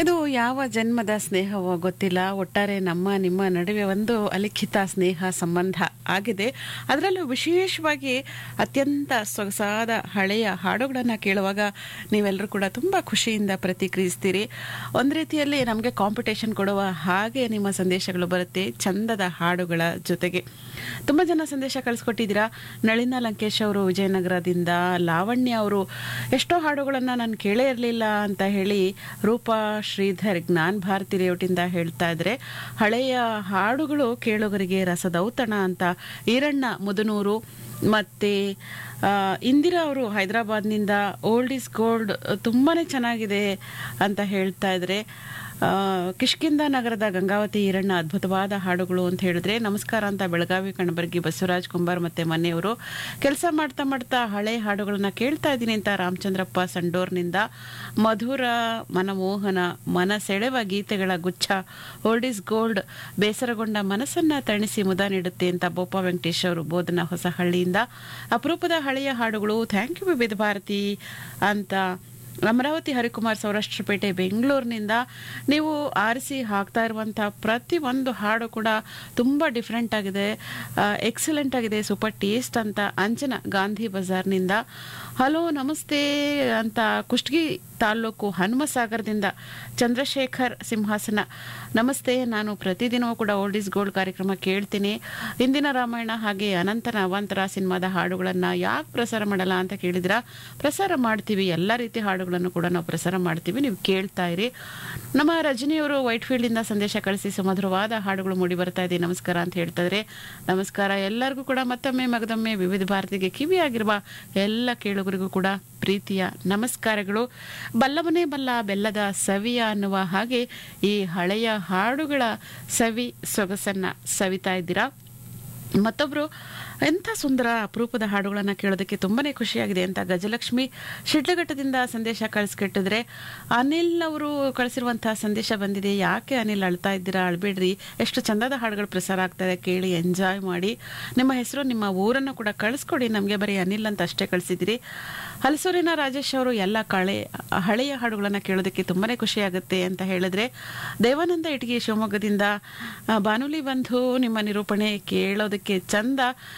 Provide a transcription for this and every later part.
ಇದು ಯಾವ ಜನ್ಮದ ಸ್ನೇಹವೋ ಗೊತ್ತಿಲ್ಲ ಒಟ್ಟಾರೆ ನಮ್ಮ ನಿಮ್ಮ ನಡುವೆ ಒಂದು ಅಲಿಖಿತ ಸ್ನೇಹ ಸಂಬಂಧ ಆಗಿದೆ ಅದರಲ್ಲೂ ವಿಶೇಷವಾಗಿ ಅತ್ಯಂತ ಸೊಗಸಾದ ಹಳೆಯ ಹಾಡುಗಳನ್ನು ಕೇಳುವಾಗ ನೀವೆಲ್ಲರೂ ಕೂಡ ತುಂಬ ಖುಷಿಯಿಂದ ಪ್ರತಿಕ್ರಿಯಿಸ್ತೀರಿ ಒಂದು ರೀತಿಯಲ್ಲಿ ನಮಗೆ ಕಾಂಪಿಟೇಷನ್ ಕೊಡುವ ಹಾಗೆ ನಿಮ್ಮ ಸಂದೇಶಗಳು ಬರುತ್ತೆ ಚಂದದ ಹಾಡುಗಳ ಜೊತೆಗೆ ತುಂಬ ಜನ ಸಂದೇಶ ಕಳಿಸ್ಕೊಟ್ಟಿದ್ದೀರಾ ನಳಿನ ಲಂಕೇಶ್ ಅವರು ವಿಜಯನಗರದಿಂದ ಲಾವಣ್ಯ ಅವರು ಎಷ್ಟೋ ಹಾಡುಗಳನ್ನು ನಾನು ಕೇಳೇ ಇರಲಿಲ್ಲ ಅಂತ ಹೇಳಿ ರೂಪಾ ಶ್ರೀಧರ್ ಜ್ಞಾನ್ ಭಾರತಿ ಲೇಔಟಿಂದ ಹೇಳ್ತಾ ಇದ್ರೆ ಹಳೆಯ ಹಾಡುಗಳು ಕೇಳುಗರಿಗೆ ರಸದೌತಣ ಅಂತ ಈರಣ್ಣ ಮುದನೂರು ಮತ್ತೆ ಆ, ಇಂದಿರಾ ಅವರು ಹೈದರಾಬಾದ್ನಿಂದ ಓಲ್ಡ್ ಇಸ್ ಗೋಲ್ಡ್ ತುಂಬಾ ಚೆನ್ನಾಗಿದೆ ಅಂತ ಹೇಳ್ತಾ ಇದ್ರೆ ಆ, ಕಿಷ್ಕಿಂದ ನಗರದ ಗಂಗಾವತಿ ಈರಣ್ಣ ಅದ್ಭುತವಾದ ಹಾಡುಗಳು ಅಂತ ಹೇಳಿದ್ರೆ ನಮಸ್ಕಾರ ಅಂತ ಬೆಳಗಾವಿ ಕಣಬರ್ಗಿ ಬಸವರಾಜ್ ಕುಂಬಾರ್ ಮತ್ತೆ ಮನೆಯವರು ಕೆಲಸ ಮಾಡ್ತಾ ಮಾಡ್ತಾ ಹಳೆ ಹಾಡುಗಳನ್ನ ಕೇಳ್ತಾ ಇದ್ದೀನಿ ಅಂತ ರಾಮಚಂದ್ರಪ್ಪ ಸಂಡೋರ್ನಿಂದ ಮಧುರ ಮನಮೋಹನ ಮನ ಸೆಳೆವ ಗೀತೆಗಳ ಗುಚ್ಛ ಓಲ್ಡ್ ಇಸ್ ಗೋಲ್ಡ್ ಬೇಸರಗೊಂಡ ಮನಸ್ಸನ್ನ ತಣಿಸಿ ಮುದ ನೀಡುತ್ತೆ ಅಂತ ಬೋಪ ವೆಂಕಟೇಶ್ ಅವರು ಬೋಧನಾ ಹೊಸಹಳ್ಳಿಯಿಂದ ಅಪರೂಪದ ಹಳೆಯ ಹಾಡುಗಳು ಥ್ಯಾಂಕ್ ಯು ವಿವಿಧ ಭಾರತಿ ಅಂತ ಅಮರಾವತಿ ಹರಿಕುಮಾರ್ ಸೌರಾಷ್ಟ್ರಪೇಟೆ ಬೆಂಗಳೂರಿನಿಂದ ನೀವು ಆರಿಸಿ ಹಾಕ್ತಾ ಇರುವಂಥ ಪ್ರತಿ ಒಂದು ಹಾಡು ಕೂಡ ತುಂಬ ಡಿಫ್ರೆಂಟ್ ಆಗಿದೆ ಎಕ್ಸಲೆಂಟ್ ಆಗಿದೆ ಸೂಪರ್ ಟೇಸ್ಟ್ ಅಂತ ಅಂಜನ ಗಾಂಧಿ ಬಜಾರ್ನಿಂದ ಹಲೋ ನಮಸ್ತೆ ಅಂತ ಕುಷ್ಟಗಿ ತಾಲ್ಲೂಕು ಹನುಮಸಾಗರದಿಂದ ಚಂದ್ರಶೇಖರ್ ಸಿಂಹಾಸನ ನಮಸ್ತೆ ನಾನು ಪ್ರತಿದಿನವೂ ಕೂಡ ಓಲ್ಡ್ ಇಸ್ ಗೋಲ್ಡ್ ಕಾರ್ಯಕ್ರಮ ಕೇಳ್ತೀನಿ ಇಂದಿನ ರಾಮಾಯಣ ಹಾಗೆ ಅನಂತನ ಅವಾಂತರ ಸಿನಿಮಾದ ಹಾಡುಗಳನ್ನು ಯಾಕೆ ಪ್ರಸಾರ ಮಾಡಲ್ಲ ಅಂತ ಕೇಳಿದ್ರ ಪ್ರಸಾರ ಮಾಡ್ತೀವಿ ಎಲ್ಲ ರೀತಿಯ ಹಾಡುಗಳನ್ನು ಕೂಡ ನಾವು ಪ್ರಸಾರ ಮಾಡ್ತೀವಿ ನೀವು ಕೇಳ್ತಾ ಇರಿ ನಮ್ಮ ರಜನಿಯವರು ವೈಟ್ ಫೀಲ್ಡಿಂದ ಸಂದೇಶ ಕಳಿಸಿ ಸುಮಧುರವಾದ ಹಾಡುಗಳು ಮೂಡಿ ಬರ್ತಾ ಇದೆ ನಮಸ್ಕಾರ ಅಂತ ಹೇಳ್ತಾ ಇದ್ರೆ ನಮಸ್ಕಾರ ಎಲ್ಲರಿಗೂ ಕೂಡ ಮತ್ತೊಮ್ಮೆ ಮಗದೊಮ್ಮೆ ವಿವಿಧ ಭಾರತಿಗೆ ಕಿವಿಯಾಗಿರುವ ಎಲ್ಲ ಕೇಳುಗರಿಗೂ ಕೂಡ ಪ್ರೀತಿಯ ನಮಸ್ಕಾರಗಳು ಬಲ್ಲವನೇ ಬಲ್ಲ ಬೆಲ್ಲದ ಸವಿಯ ಅನ್ನುವ ಹಾಗೆ ಈ ಹಳೆಯ ಹಾಡುಗಳ ಸವಿ ಸೊಗಸನ್ನ ಸವಿತಾ ಇದ್ದೀರಾ ಮತ್ತೊಬ್ರು ಎಂಥ ಸುಂದರ ಅಪರೂಪದ ಹಾಡುಗಳನ್ನು ಕೇಳೋದಕ್ಕೆ ತುಂಬಾನೇ ಖುಷಿಯಾಗಿದೆ ಅಂತ ಗಜಲಕ್ಷ್ಮಿ ಶಿಡ್ಲಘಟ್ಟದಿಂದ ಸಂದೇಶ ಕಳಿಸ್ಕೊಟ್ಟಿದ್ರೆ ಅನಿಲ್ ಅವರು ಕಳಿಸಿರುವಂತಹ ಸಂದೇಶ ಬಂದಿದೆ ಯಾಕೆ ಅನಿಲ್ ಅಳ್ತಾ ಇದ್ದೀರಾ ಅಳ್ಬೇಡ್ರಿ ಎಷ್ಟು ಚಂದದ ಹಾಡುಗಳು ಪ್ರಸಾರ ಆಗ್ತದೆ ಕೇಳಿ ಎಂಜಾಯ್ ಮಾಡಿ ನಿಮ್ಮ ಹೆಸರು ನಿಮ್ಮ ಊರನ್ನು ಕೂಡ ಕಳಿಸ್ಕೊಡಿ ನಮಗೆ ಬರೀ ಅನಿಲ್ ಅಂತ ಅಷ್ಟೇ ಕಳಿಸಿದಿರಿ ಹಲಸೂರಿನ ರಾಜೇಶ್ ಅವರು ಎಲ್ಲ ಕಳೆ ಹಳೆಯ ಹಾಡುಗಳನ್ನು ಕೇಳೋದಕ್ಕೆ ತುಂಬಾನೇ ಖುಷಿಯಾಗುತ್ತೆ ಅಂತ ಹೇಳಿದ್ರೆ ದೇವಾನಂದ ಇಟಗಿ ಶಿವಮೊಗ್ಗದಿಂದ ಆ, ಬಾನುಲಿ ಬಂಧು ನಿಮ್ಮ ನಿರೂಪಣೆ ಕೇಳೋದಕ್ಕೆ ಚಂದ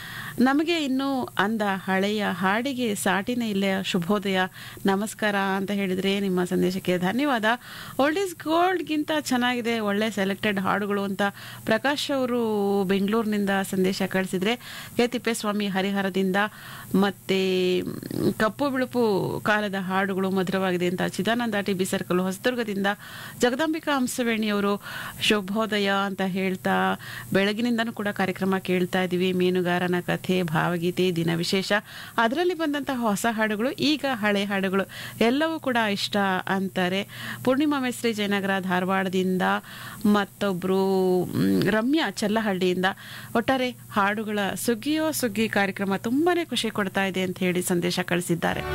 ನಮಗೆ ಇನ್ನೂ ಅಂದ ಹಳೆಯ ಹಾಡಿಗೆ ಸಾಟಿನೇ ಇಲ್ಲ ಶುಭೋದಯ ನಮಸ್ಕಾರ ಅಂತ ಹೇಳಿದ್ರೆ ನಿಮ್ಮ ಸಂದೇಶಕ್ಕೆ ಧನ್ಯವಾದ ಓಲ್ಡ್ ಈಸ್ ಗೋಲ್ಡ್ಗಿಂತ ಚೆನ್ನಾಗಿದೆ ಒಳ್ಳೆ ಸೆಲೆಕ್ಟೆಡ್ ಹಾಡುಗಳು ಅಂತ ಪ್ರಕಾಶ್ ಅವರು ಬೆಂಗಳೂರಿನಿಂದ ಸಂದೇಶ ಕಳಿಸಿದ್ರೆ ಕೆ ತಿಪ್ಪೇಸ್ವಾಮಿ ಹರಿಹರದಿಂದ ಮತ್ತೆ ಮ್, ಕಪ್ಪು ಬಿಳುಪು ಕಾಲದ ಹಾಡುಗಳು ಮಧುರವಾಗಿದೆ ಅಂತ ಚಿದಾನಂದ ಟಿ ಬಿ ಸರ್ಕಲ್ ಹೊಸದುರ್ಗದಿಂದ ಜಗದಾಂಬಿಕಾ ಹಂಸವೇಣಿಯವರು ಶುಭೋದಯ ಅಂತ ಹೇಳ್ತಾ ಬೆಳಗಿನಿಂದನೂ ಕೂಡ ಕಾರ್ಯಕ್ರಮ ಕೇಳ್ತಾ ಇದ್ದೀವಿ ಮೀನುಗಾರನ ಕಥೆ ಭಾವಗೀತೆ ದಿನ ವಿಶೇಷ ಅದರಲ್ಲಿ ಬಂದಂತಹ ಹೊಸ ಹಾಡುಗಳು ಈಗ ಹಳೆ ಹಾಡುಗಳು ಎಲ್ಲವೂ ಕೂಡ ಇಷ್ಟ ಅಂತಾರೆ ಪೂರ್ಣಿಮಾ ಮೇಸ್ತ್ರಿ ಜಯನಗರ ಧಾರವಾಡದಿಂದ ಮತ್ತೊಬ್ರು ಮ್, ರಮ್ಯಾ ಚಲ್ಲಹಳ್ಳಿಯಿಂದ ಒಟ್ಟಾರೆ ಹಾಡುಗಳ ಸುಗ್ಗಿಯೋ ಸುಗ್ಗಿ ಕಾರ್ಯಕ್ರಮ ತುಂಬಾನೇ ಖುಷಿ ಕೊಡ್ತಾ ಇದೆ ಅಂತ ಹೇಳಿ ಸಂದೇಶ ಕಳಿಸಿದ್ದಾರೆ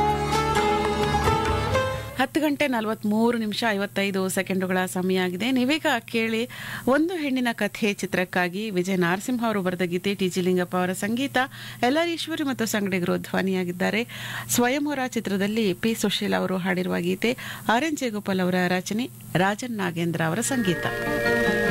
ಹತ್ತು ಗಂಟೆ ನಲವತ್ಮೂರು ನಿಮಿಷ ಐವತ್ತೈದು ಸೆಕೆಂಡುಗಳ ಸಮಯ ಆಗಿದೆ ನೀವೀಗ ಕೇಳಿ ಒಂದು ಹೆಣ್ಣಿನ ಕಥೆ ಚಿತ್ರಕ್ಕಾಗಿ ವಿಜಯ ನರಸಿಂಹ ಅವರು ಬರೆದ ಗೀತೆ ಟಿ ಜಿ ಲಿಂಗಪ್ಪ ಅವರ ಸಂಗೀತ ಎಲ್ಲರ್ ಈಶ್ವರಿ ಮತ್ತು ಸಂಗಡಿಗರು ಧ್ವನಿಯಾಗಿದ್ದಾರೆ ಸ್ವಯಂವರ ಚಿತ್ರದಲ್ಲಿ ಪಿ ಸುಶೀಲ್ ಅವರು ಹಾಡಿರುವ ಗೀತೆ ಆರ್ ಎನ್ ಜಯಗೋಪಾಲ್ ಅವರ ರಚನೆ ರಾಜನ್ ನಾಗೇಂದ್ರ ಅವರ ಸಂಗೀತ